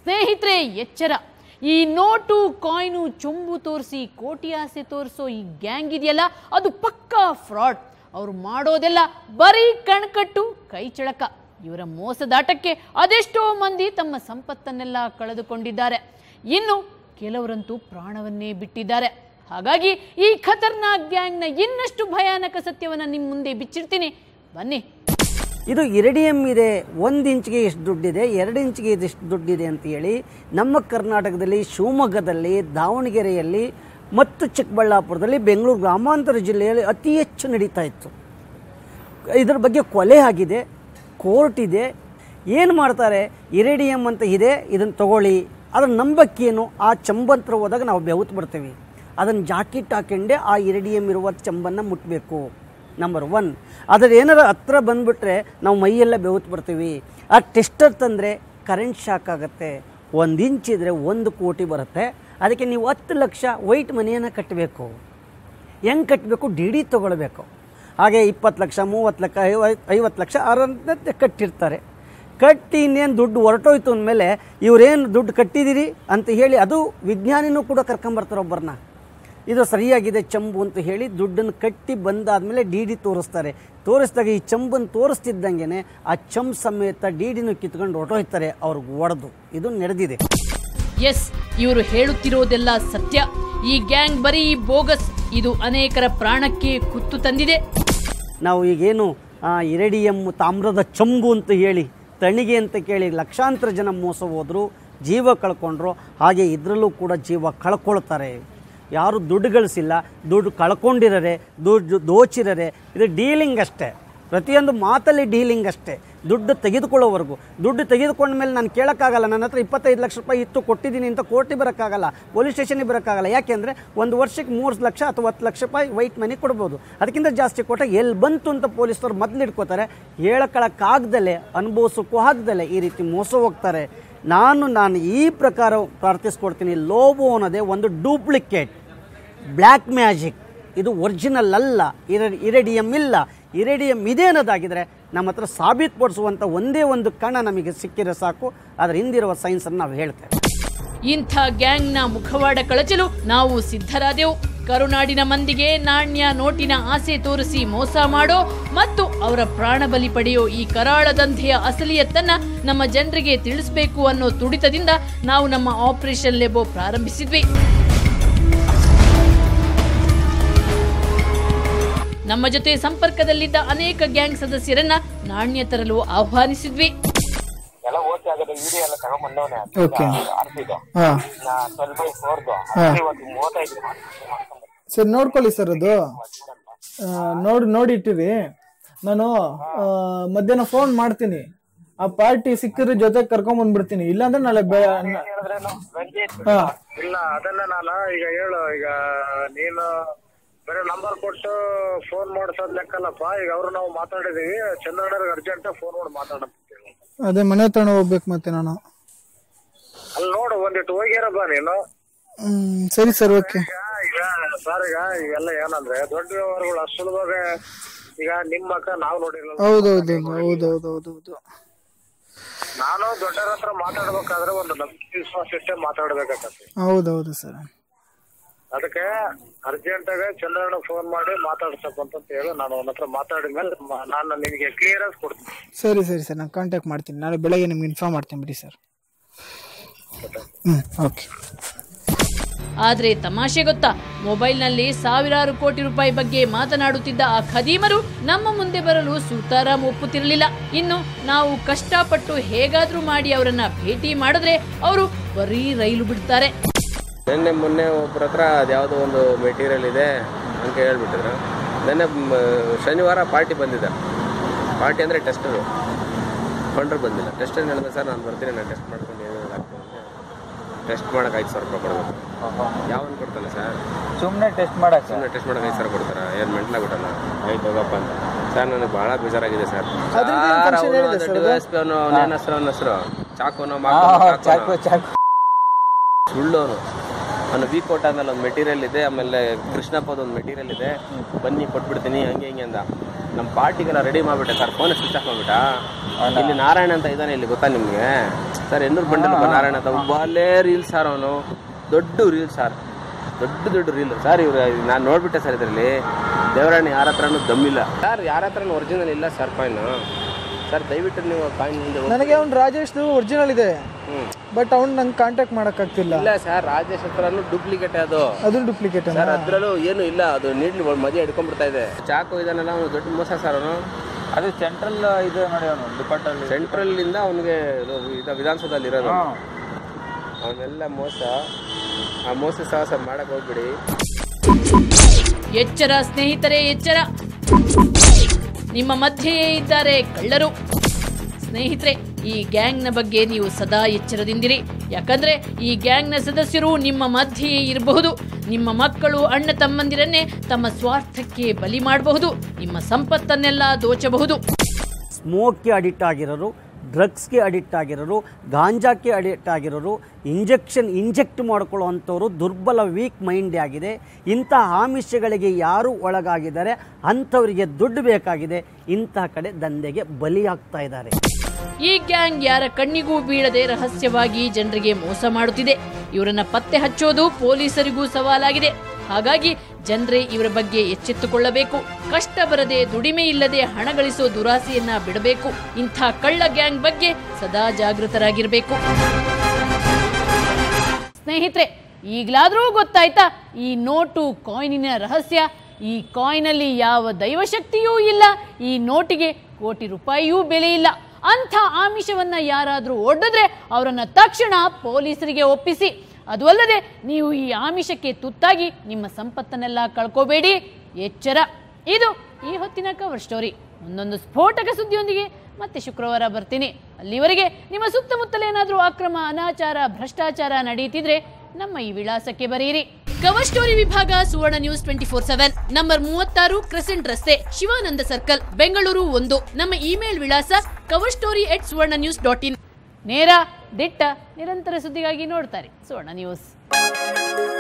ಸ್ನೇಹಿತರೆ ಎಚ್ಚರ ಈ ನೋಟು ಕಾಯಿನು ಚೊಂಬು ತೋರಿಸಿ ಕೋಟಿ ಆಸೆ ತೋರಿಸೋ ಈ ಗ್ಯಾಂಗ್ ಇದೆಯಲ್ಲ ಅದು ಪಕ್ಕಾ ಫ್ರಾಡ್ ಅವ್ರು ಮಾಡೋದೆಲ್ಲ ಬರೀ ಕಣ್ಕಟ್ಟು ಕೈ ಚಳಕ ಇವರ ಮೋಸದಾಟಕ್ಕೆ ಅದೆಷ್ಟೋ ಮಂದಿ ತಮ್ಮ ಸಂಪತ್ತನ್ನೆಲ್ಲ ಕಳೆದುಕೊಂಡಿದ್ದಾರೆ ಇನ್ನು ಕೆಲವರಂತೂ ಪ್ರಾಣವನ್ನೇ ಬಿಟ್ಟಿದ್ದಾರೆ ಹಾಗಾಗಿ ಈ ಖತರ್ನಾಕ್ ಗ್ಯಾಂಗ್ನ ಇನ್ನಷ್ಟು ಭಯಾನಕ ಸತ್ಯವನ್ನು ನಿಮ್ಮ ಮುಂದೆ ಬಿಚ್ಚಿಡ್ತೀನಿ ಬನ್ನಿ ಇದು ಇರಿಡಿಯಂ ಇದೆ ಒಂದು ಇಂಚ್ಗೆ ಎಷ್ಟು ದುಡ್ಡಿದೆ ಎರಡು ಇಂಚ್ಗೆ ಇದೆಷ್ಟು ದುಡ್ಡಿದೆ ಅಂತ ಹೇಳಿ ನಮ್ಮ ಕರ್ನಾಟಕದಲ್ಲಿ ಶಿವಮೊಗ್ಗದಲ್ಲಿ ದಾವಣಗೆರೆಯಲ್ಲಿ ಮತ್ತು ಚಿಕ್ಕಬಳ್ಳಾಪುರದಲ್ಲಿ ಬೆಂಗಳೂರು ಗ್ರಾಮಾಂತರ ಜಿಲ್ಲೆಯಲ್ಲಿ ಅತಿ ಹೆಚ್ಚು ನಡೀತಾ ಇತ್ತು ಇದರ ಬಗ್ಗೆ ಕೊಲೆ ಆಗಿದೆ ಕೋರ್ಟ್ ಇದೆ ಏನು ಮಾಡ್ತಾರೆ ಇರಿಡಿಯಂ ಅಂತ ಇದೆ ಇದನ್ನು ತಗೊಳ್ಳಿ ಅದರ ನಂಬಕ್ಕೇನು ಆ ಚಂಬಂತ್ರ ಹೋದಾಗ ನಾವು ಬೆವತ್ತು ಬರ್ತೀವಿ ಅದನ್ನು ಜಾಕೆಟ್ ಹಾಕೊಂಡೆ ಆ ಇರಿಡಿಯಂ ಇರುವ ಚಂಬನ್ನು ಮುಟ್ಟಬೇಕು ನಂಬರ್ ಒನ್ ಅದರ ಏನಾರ ಹತ್ರ ಬಂದುಬಿಟ್ರೆ ನಾವು ಮೈಯೆಲ್ಲ ಬೆವತ್ತು ಬರ್ತೀವಿ ಆ ಟೆಸ್ಟರ್ ತಂದರೆ ಕರೆಂಟ್ ಶಾಕ್ ಆಗುತ್ತೆ ಒಂದು ಇಂಚ್ ಇದ್ದರೆ ಒಂದು ಕೋಟಿ ಬರುತ್ತೆ ಅದಕ್ಕೆ ನೀವು ಹತ್ತು ಲಕ್ಷ ವೈಟ್ ಮನಿಯನ್ನು ಕಟ್ಟಬೇಕು ಹೆಂಗೆ ಕಟ್ಟಬೇಕು ಡಿ ಡಿ ತೊಗೊಳ್ಬೇಕು ಹಾಗೆ ಇಪ್ಪತ್ತು ಲಕ್ಷ ಮೂವತ್ತು ಲಕ್ಷ ಐವತ್ತು ಐವತ್ತು ಲಕ್ಷ ಅರಂತೆ ಕಟ್ಟಿರ್ತಾರೆ ಕಟ್ಟಿ ಇನ್ನೇನು ದುಡ್ಡು ಹೊರಟೋಯ್ತು ಅಂದಮೇಲೆ ಇವರೇನು ದುಡ್ಡು ಕಟ್ಟಿದ್ದೀರಿ ಅಂತ ಹೇಳಿ ಅದು ವಿಜ್ಞಾನಿನೂ ಕೂಡ ಕರ್ಕೊಂಬರ್ತಾರೆ ಒಬ್ಬರನ್ನ ಇದು ಸರಿಯಾಗಿದೆ ಚಂಬು ಅಂತ ಹೇಳಿ ದುಡ್ಡನ್ನು ಕಟ್ಟಿ ಬಂದಾದಮೇಲೆ ಡಿ ಡಿ ತೋರಿಸ್ತಾರೆ ತೋರಿಸಿದಾಗ ಈ ಚಂಬನ್ನು ತೋರಿಸ್ತಿದ್ದಂಗೆ ಆ ಚಂಬ್ ಸಮೇತ ಡಿ ಡಿನೂ ಕಿತ್ಕೊಂಡು ಹೊರಟೋಯ್ತಾರೆ ಅವ್ರಿಗೆ ಒಡೆದು ಇದು ನಡೆದಿದೆ ಎಸ್ ಇವರು ಹೇಳುತ್ತಿರೋದೆಲ್ಲ ಸತ್ಯ ಈ ಗ್ಯಾಂಗ್ ಬರೀ ಬೋಗಸ್ ಇದು ಅನೇಕರ ಪ್ರಾಣಕ್ಕೆ ಕುತ್ತು ತಂದಿದೆ ನಾವು ಈಗೇನು ಆ, ಇರಿಡಿಯಂ ತಾಮ್ರದ ಚಂಬು ಅಂತ ಹೇಳಿ ತಣಿಗೆ ಅಂತ ಕೇಳಿ ಲಕ್ಷಾಂತರ ಜನ ಮೋಸ ಹೋದರು ಜೀವ ಕಳ್ಕೊಂಡ್ರು ಹಾಗೆ ಇದರಲ್ಲೂ ಕೂಡ ಜೀವ ಕಳ್ಕೊಳ್ತಾರೆ ಯಾರು ದುಡ್ಡು ಗಳಿಸಿಲ್ಲ ದುಡ್ಡು ಕಳ್ಕೊಂಡಿರರೆ ದುಡ್ಡು ದೋಚಿರರೆ ಇದು ಡೀಲಿಂಗ್ ಅಷ್ಟೇ ಪ್ರತಿಯೊಂದು ಮಾತಲ್ಲಿ ಡೀಲಿಂಗ್ ಅಷ್ಟೇ ದುಡ್ಡು ತೆಗೆದುಕೊಳ್ಳೋವರೆಗೂ ದುಡ್ಡು ತೆಗೆದುಕೊಂಡ ಮೇಲೆ ನಾನು ಕೇಳೋಕ್ಕಾಗಲ್ಲ ನನ್ನ ಹತ್ರ ಇಪ್ಪತ್ತೈದು ಲಕ್ಷ ರೂಪಾಯಿ ಇತ್ತು ಕೊಟ್ಟಿದ್ದೀನಿ ಅಂತ ಕೋರ್ಟಿಗೆ ಬರೋಕ್ಕಾಗಲ್ಲ ಪೊಲೀಸ್ ಸ್ಟೇಷನಿಗೆ ಬರೋಕ್ಕಾಗಲ್ಲ ಯಾಕೆಂದರೆ ಒಂದು ವರ್ಷಕ್ಕೆ ಮೂರು ಲಕ್ಷ ಅಥವಾ ಹತ್ತು ಲಕ್ಷ ರೂಪಾಯಿ ವೈಟ್ ಮನಿ ಕೊಡ್ಬೋದು ಅದಕ್ಕಿಂತ ಜಾಸ್ತಿ ಕೊಟ್ಟಾಗ ಎಲ್ಲಿ ಬಂತು ಅಂತ ಪೊಲೀಸರು ಮೊದಲು ಇಟ್ಕೋತಾರೆ ಹೇಳಕ್ಕಾಗ್ದಲೆ ಅನುಭವಿಸೋಕ್ಕೂ ಆಗ್ದಲೆ ಈ ರೀತಿ ಮೋಸ ಹೋಗ್ತಾರೆ ನಾನು ನಾನು ಈ ಪ್ರಕಾರ ಪ್ರಾರ್ಥಿಸ್ಕೊಡ್ತೀನಿ ಲೋಬೋ ಅನ್ನೋದೇ ಒಂದು ಡೂಪ್ಲಿಕೇಟ್ ಬ್ಲ್ಯಾಕ್ ಮ್ಯಾಜಿಕ್ ಇದು ಒರಿಜಿನಲ್ ಅಲ್ಲ ಇರ ಇರೆಡಿಯಂ ಇಲ್ಲ ಇರೆಡಿಯಂ ಇದೆ ಅನ್ನೋದಾಗಿದ್ರೆ ನಮ್ಮ ಹತ್ರ ಸಾಬೀತುಪಡಿಸುವಂಥ ಒಂದೇ ಒಂದು ಕಣ ನಮಗೆ ಸಿಕ್ಕಿದ್ರೆ ಸಾಕು ಅದರ ಹಿಂದಿರುವ ಸೈನ್ಸನ್ನು ನಾವು ಹೇಳ್ತೇವೆ ಇಂಥ ಗ್ಯಾಂಗ್ನ ಮುಖವಾಡ ಕಳಚಲು ನಾವು ಸಿದ್ಧರಾದೆವು ಕರುನಾಡಿನ ಮಂದಿಗೆ ನಾಣ್ಯ ನೋಟಿನ ಆಸೆ ತೋರಿಸಿ ಮೋಸ ಮಾಡೋ ಮತ್ತು ಅವರ ಪ್ರಾಣ ಬಲಿ ಪಡೆಯೋ ಈ ಕರಾಳ ದಂಧೆಯ ಅಸಲಿಯತ್ತನ್ನ ನಮ್ಮ ಜನರಿಗೆ ತಿಳಿಸಬೇಕು ಅನ್ನೋ ತುಡಿತದಿಂದ ನಾವು ನಮ್ಮ ಆಪರೇಷನ್ ಲೆಬೋ ಪ್ರಾರಂಭಿಸಿದ್ವಿ ನಮ್ಮ ಜೊತೆ ಸಂಪರ್ಕದಲ್ಲಿದ್ದ ಅನೇಕ ಗ್ಯಾಂಗ್ ಸದಸ್ಯರನ್ನ ನಾಣ್ಯ ತರಲು ಆಹ್ವಾನಿಸಿದ್ವಿ ಎಲ್ಲ ಓಕೆ ಆಗೋದು ವಿಡಿಯೋ ಎಲ್ಲ ತಗೊಂಡ್ಬಂದವನೆ ಓಕೆ ಆರ್ಸಿದು ಹಾ ನಾ ಟ್ವೆಲ್ ಬೈ ಫೋರ್ದು ಇವತ್ತು ಮೂವತ್ತೈದು ಮಾಡ್ಕೊಂಡು ಸರ್ ನೋಡ್ಕೊಳ್ಳಿ ಸರ್ ಅದು ಆ, ನೋಡಿ ನೋಡಿ ಇಟ್ಟಿರಿ ನಾನು ಆ, ಮಧ್ಯಾಹ್ನ ಫೋನ್ ಮಾಡ್ತೀನಿ ಆ ಪಾರ್ಟಿ ಸಿಕ್ಕಿದ್ರೆ ಜೊತೆ ಕರ್ಕೊಂಡ್ ಬಂದ್ಬಿಡ್ತೀನಿ ಇಲ್ಲಾಂದ್ರೆ ನಾಳೆ ಬೆ- ನ- ಹೇಳಿದ್ರೇನು ರಂಜಿತ್ ಹಾ ಇಲ್ಲ ಅದನ್ನ ನಾನು ಈಗ ಹೇಳು ಈಗ ನೀನು ಬೇರೆ ನಂಬರ್ ಕೊಟ್ಟು ಫೋನ್ ಮಾಡಿಸೋದ್ ಲೆಕ್ಕಲ್ಲಪ್ಪ ಈಗ ಅವರು ನಾವು ಮಾತಾಡಿದೀವಿ ಚಂದ್ರಣ್ಣವ್ರಿಗೆ ಅರ್ಜೆಂಟ್ ಫೋನ್ ಮಾಡಿ ಮಾತಾಡಂತ ಅದೇ ಮನೆ ತಗೊಂಡು ಹೋಗ್ಬೇಕು ಮತ್ತೆ ನಾನು ಅಲ್ಲಿ ನೋಡು ಒಂದಿಟ್ಟು ಹೋಗ್ಯಾರಪ್ಪ ನೀನು ಹ್ಮ್ ಸರಿ ಸರ್ ಓಕೆ ಈಗ ಈಗ ಸರ್ ಈಗ ಇವೆಲ್ಲ ಏನಂದ್ರೆ ದೊಡ್ಡ ವ್ಯವಹಾರಗಳು ಅಷ್ಟು ಸುಲಭವಾಗಿ ಈಗ ನಿಮ್ಮ ಅಕ್ಕ ನಾವು ನೋಡಿರಲ್ಲ ಹೌದೌದು ಹೌದೌದು ಹೌದೌದು ನಾನು ದೊಡ್ಡರ ಹತ್ರ ಮಾತಾಡ್ಬೇಕಾದ್ರೆ ಒಂದು ನಂಬಿಕೆ ವಿಶ್ವಾಸ ಇಟ್ಟೆ ಮಾತಾಡ್ಬೇಕಾಗತ್ತೆ ಹೌದೌದು ಸರ್ ಅದಕ್ಕೆ ಅರ್ಜೆಂಟ್ ಆಗಿ ಚಂದ್ರಣ್ಣ ಫೋನ್ ಮಾಡಿ ಮಾತಾಡ್ಸಪ್ಪ ಅಂತ ಹೇಳಿ ನಾನು ಅವನ ಹತ್ರ ಮಾತಾಡಿದ್ಮೇಲೆ ಮ- ನಾನು ನಿಮಗೆ ಕ್ಲಿಯರೆನ್ಸ್ ಕೊಡ್ತೀನಿ ಸರಿ ಸರಿ ಸರ್ ನಾನು ಕಾಂಟ್ಯಾಕ್ಟ್ ಮಾಡ್ತೀನಿ ನಾಳೆ ಬೆಳಗ್ಗೆ ನಿಮ್ಗೆ ಇನ್ಫಾರ್ಮ್ ಮಾಡ್ತೀನಿ ಬಿಡಿ ಸರ್ ಹ್ಞೂ ಓಕೆ ಆದ್ರೆ ತಮಾಷೆ ಗೊತ್ತಾ ಮೊಬೈಲ್ನಲ್ಲಿ ಸಾವಿರಾರು ಕೋಟಿ ರೂಪಾಯಿ ಬಗ್ಗೆ ಮಾತನಾಡುತ್ತಿದ್ದ ಆ ಖದೀಮರು ನಮ್ಮ ಮುಂದೆ ಬರಲು ಸುತಾರಾಮ್ ಒಪ್ಪುತ್ತಿರಲಿಲ್ಲ ಇನ್ನು ನಾವು ಕಷ್ಟಪಟ್ಟು ಹೇಗಾದ್ರೂ ಮಾಡಿ ಅವರನ್ನ ಭೇಟಿ ಮಾಡಿದ್ರೆ ಅವರು ಬರೀ ರೈಲು ಬಿಡ್ತಾರೆ ನಿನ್ನೆ ಮೊನ್ನೆ ಒಬ್ಬರ ಹತ್ರ ಅದ್ಯಾವುದೋ ಒಂದು ಮೆಟೀರಿಯಲ್ ಇದೆ ಅಂತ ಹೇಳ್ಬಿಟ್ಟಿದ್ರು ನಿನ್ನೆ ಮ್, ಶನಿವಾರ ಪಾರ್ಟಿ ಬಂದಿದೆ ಪಾರ್ಟಿ ಅಂದರೆ ಟೆಸ್ಟರು ಫಂಡ್ರು ಬಂದಿಲ್ಲ ಟೆಸ್ಟ್ ಏನು ಹೇಳಿದೆ ಸರ್ ನಾನು ಬರ್ತೀನಿ ನಾನು ಟೆಸ್ಟ್ ಮಾಡ್ಕೊಂಡು ಏನೇನು ಆಗ್ತದೆ ಟೆಸ್ಟ್ ಮಾಡೋಕೆ ಐದು ಸಾವಿರ ರೂಪಾಯಿ ಕೊಡಬೇಕು ಯಾವನ್ ಕೊಡ್ತಾನೆ ಸರ್ ಸುಮ್ಮನೆ ಟೆಸ್ಟ್ ಮಾಡಕ್ ಸುಮ್ಮನೆ ಟೆಸ್ಟ್ ಮಾಡೋಕೆ ಐದು ಸಾವಿರ ಕೊಡ್ತಾರ ಏನು ಮೆಂಟ್ಲಾಗ್ಬಿಟ್ಟಲ್ಲ ಆಯ್ತು ಹೋಗಪ್ಪ ಅಂತ ಸರ್ ನನಗೆ ಭಾಳ ಬೇಜಾರಾಗಿದೆ ಸರ್ ಎಸ್ ಪಿ ಅವನು ಅವನ ಹೆಸರು ಅವನ ಹೆಸರು ಚಾಕುನೋ ಚಾಕು ಚಾಕು ಸುಳ್ಳು ಅವನು ಅವನು ವೀಕ್ ಔಟ್ ಆದ್ಮೇಲೆ ಒಂದು ಮೆಟೀರಿಯಲ್ ಇದೆ ಆಮೇಲೆ ಕೃಷ್ಣಪ್ಪದ ಒಂದು ಮೆಟೀರಿಯಲ್ ಇದೆ ಬನ್ನಿ ಕೊಟ್ಬಿಡ್ತೀನಿ ಹಂಗೆ ಹಿಂಗೆ ಅಂದ ನಮ್ಮ ಪಾರ್ಟಿಗೆಲ್ಲ ರೆಡಿ ಮಾಡ್ಬಿಟ್ಟೆ ಸರ್ ಫೋನ್ ಸ್ವಿಚ್ ಆಫ್ ಮಾಡ್ಬಿಟ್ಟ ಇಲ್ಲಿ ನಾರಾಯಣ ಅಂತ ಇದ್ದಾನೆ ಇಲ್ಲಿ ಗೊತ್ತಾ ನಿಮ್ಗೆ ಸರ್ ಎನ್ನೂರು ಬಂಡಲ್ ನಾರಾಯಣ ಅಂತ ಒಬ್ಬಲ್ಲೇ ರೀಲ್ ಸರ್ ಅವನು ದೊಡ್ಡ ರೀಲ್ ಸರ್ ದೊಡ್ಡ ದೊಡ್ಡ ರೀಲ್ ಸರ್ ಇವ್ರು ನಾನು ನೋಡ್ಬಿಟ್ಟೆ ಸರ್ ಇದರಲ್ಲಿ ದೇವರಾಣಿ ಯಾರ ಹತ್ರನೂ ದಮ್ಮಿಲ್ಲ ಸರ್ ಯಾರ ಹತ್ರನೂ ಒರಿಜಿನಲ್ ಇಲ್ಲ ಸರ್ ಕಾಯಿನ್ ಸರ್ ದಯವಿಟ್ಟು ನೀವು ಕಾಯಿನ್ ಮುಂದೆ ಹೋಗಿ. ನನಗೆ ಅವ್ನು ರಾಜೇಶ್ದು ಒರಿಜಿನಲ್ ಇದೆ ಹ್ಮ್. ಬಟ್ ಅವ್ನು ನಂಗೆ ಕಾಂಟ್ಯಾಕ್ಟ್ ಮಾಡೋಕ್ಕಾಗ್ತಿಲ್ಲ ಇಲ್ಲ ಸರ್ ರಾಜೇಶ್ ಹತ್ರನೂ ಡೂಪ್ಲಿಕೇಟ್ ಅದು ಅದು ಡೂಪ್ಲಿಕೇಟ್ ಸರ್ ಅದ್ರಲ್ಲೂ ಏನು ಇಲ್ಲ ಅದು ನೀಡ್ಲಿ ಮದುವೆ ಹಿಡ್ಕೊಂಡ್ಬಿಡ್ತಾ ಇದೆ ಚಾಕು ಇದನ್ನೆಲ್ಲ ಅವನು ದೊಡ್ಡ ಮೋಸ ಸರ್ ಅವನು ಅದು ಸೆಂಟ್ರಲ್ ಇದು ನೋಡಿ ಅವನು ಡಿಪಾರ್ಟ್ಮೆಂಟ್ ಸೆಂಟ್ರಲ್ ಇಂದ ಅವನಿಗೆ ಇದು ವಿಧಾನಸೌಧದಲ್ಲಿ ಇರೋದು ಅವನೆಲ್ಲ ಮೋಸ ಆ ಮೋಸ ಸಾಹಸ ಮಾಡಕ್ ಹೋಗ್ಬಿಡಿ ಎಚ್ಚರ ಸ್ನೇಹಿತರೆ ಎಚ್ಚರ ನಿಮ್ಮ ಮಧ್ಯೆಯೇ ಇದ್ದಾರೆ ಕಳ್ಳರು ಸ್ನೇಹಿತರೆ ಈ ಗ್ಯಾಂಗ್ನ ಬಗ್ಗೆ ನೀವು ಸದಾ ಎಚ್ಚರದಿಂದಿರಿ ಯಾಕಂದ್ರೆ ಈ ಗ್ಯಾಂಗ್ನ ಸದಸ್ಯರು ನಿಮ್ಮ ಮಧ್ಯೆಯೇ ಇರಬಹುದು ನಿಮ್ಮ ಮಕ್ಕಳು ಅಣ್ಣ ತಮ್ಮಂದಿರನ್ನೇ ತಮ್ಮ ಸ್ವಾರ್ಥಕ್ಕೆ ಬಲಿ ಮಾಡಬಹುದು ನಿಮ್ಮ ಸಂಪತ್ತನ್ನೆಲ್ಲ ದೋಚಬಹುದು ಸ್ಮೋಕ್ಗೆ ಅಡಿಕ್ಟ್ ಆಗಿರೋರು ಡ್ರಗ್ಸ್ಗೆ ಅಡಿಕ್ಟ್ ಆಗಿರೋರು ಗಾಂಜಾಕ್ಕೆ ಅಡಿಕ್ಟ್ ಆಗಿರೋರು ಇಂಜೆಕ್ಷನ್ ಇಂಜೆಕ್ಟ್ ಮಾಡ್ಕೊಳ್ಳುವಂಥವ್ರು ದುರ್ಬಲ ವೀಕ್ ಮೈಂಡ್ ಆಗಿದೆ ಇಂಥ ಆಮಿಷಗಳಿಗೆ ಯಾರು ಒಳಗಾಗಿದ್ದಾರೆ ಅಂಥವರಿಗೆ ದುಡ್ಡು ಬೇಕಾಗಿದೆ ಇಂಥ ಕಡೆ ದಂಧೆಗೆ ಬಲಿಯಾಗ್ತಾ ಇದ್ದಾರೆ ಈ ಗ್ಯಾಂಗ್ ಯಾರ ಕಣ್ಣಿಗೂ ಬೀಳದೆ ರಹಸ್ಯವಾಗಿ ಜನರಿಗೆ ಮೋಸ ಮಾಡುತ್ತಿದೆ ಇವರನ್ನ ಪತ್ತೆ ಹಚ್ಚೋದು ಪೊಲೀಸರಿಗೂ ಸವಾಲಾಗಿದೆ ಹಾಗಾಗಿ ಜನರೇ ಇವರ ಬಗ್ಗೆ ಎಚ್ಚೆತ್ತುಕೊಳ್ಳಬೇಕು ಕಷ್ಟ ಬರದೆ ದುಡಿಮೆ ಇಲ್ಲದೆ ಹಣ ಗಳಿಸೋ ದುರಾಸೆಯನ್ನ ಬಿಡಬೇಕು ಇಂಥ ಕಳ್ಳ ಗ್ಯಾಂಗ್ ಬಗ್ಗೆ ಸದಾ ಜಾಗೃತರಾಗಿರಬೇಕು ಸ್ನೇಹಿತರೆ ಈಗಲಾದರೂ ಗೊತ್ತಾಯ್ತಾ ಈ ನೋಟು ಕಾಯಿನಿನ ರಹಸ್ಯ ಈ ಕಾಯಿನಲ್ಲಿ ಯಾವ ದೈವಶಕ್ತಿಯೂ ಇಲ್ಲ ಈ ನೋಟಿಗೆ ಕೋಟಿ ರೂಪಾಯಿಯೂ ಬೆಲೆ ಇಲ್ಲ ಅಂಥ ಆಮಿಷವನ್ನ ಯಾರಾದರೂ ಒಡ್ಡಿದ್ರೆ ಅವರನ್ನ ತಕ್ಷಣ ಪೊಲೀಸರಿಗೆ ಒಪ್ಪಿಸಿ ಅದು ಅಲ್ಲದೆ ನೀವು ಈ ಆಮಿಷಕ್ಕೆ ತುತ್ತಾಗಿ ನಿಮ್ಮ ಸಂಪತ್ತನ್ನೆಲ್ಲ ಕಳ್ಕೋಬೇಡಿ ಎಚ್ಚರ ಇದು ಈ ಹೊತ್ತಿನ ಕವರ್ ಸ್ಟೋರಿ ಒಂದೊಂದು ಸ್ಫೋಟಕ ಸುದ್ದಿಯೊಂದಿಗೆ ಮತ್ತೆ ಶುಕ್ರವಾರ ಬರ್ತೀನಿ ಅಲ್ಲಿವರೆಗೆ ನಿಮ್ಮ ಸುತ್ತಮುತ್ತಲೇನಾದರೂ ಅಕ್ರಮ ಅನಾಚಾರ ಭ್ರಷ್ಟಾಚಾರ ನಡೆಯುತ್ತಿದ್ರೆ ನಮ್ಮ ಈ ವಿಳಾಸಕ್ಕೆ ಬರೆಯಿರಿ ಕವರ್ ಸ್ಟೋರಿ ವಿಭಾಗ Suvarna news twenty four seven number ಮೂವತ್ತಾರು ಕ್ರೆಸೆಂಟ್ ರಸ್ತೆ ಶಿವಾನಂದ ಸರ್ಕಲ್ ಬೆಂಗಳೂರು ಒಂದು ನಮ್ಮ ಇಮೇಲ್ ವಿಳಾಸ cover story at Suvarna news dot in ನೇರ ದಿಟ್ಟ ನಿರಂತರ ಸುದ್ದಿಗಾಗಿ ನೋಡ್ತಾರೆ ಸುವರ್ಣ ನ್ಯೂಸ್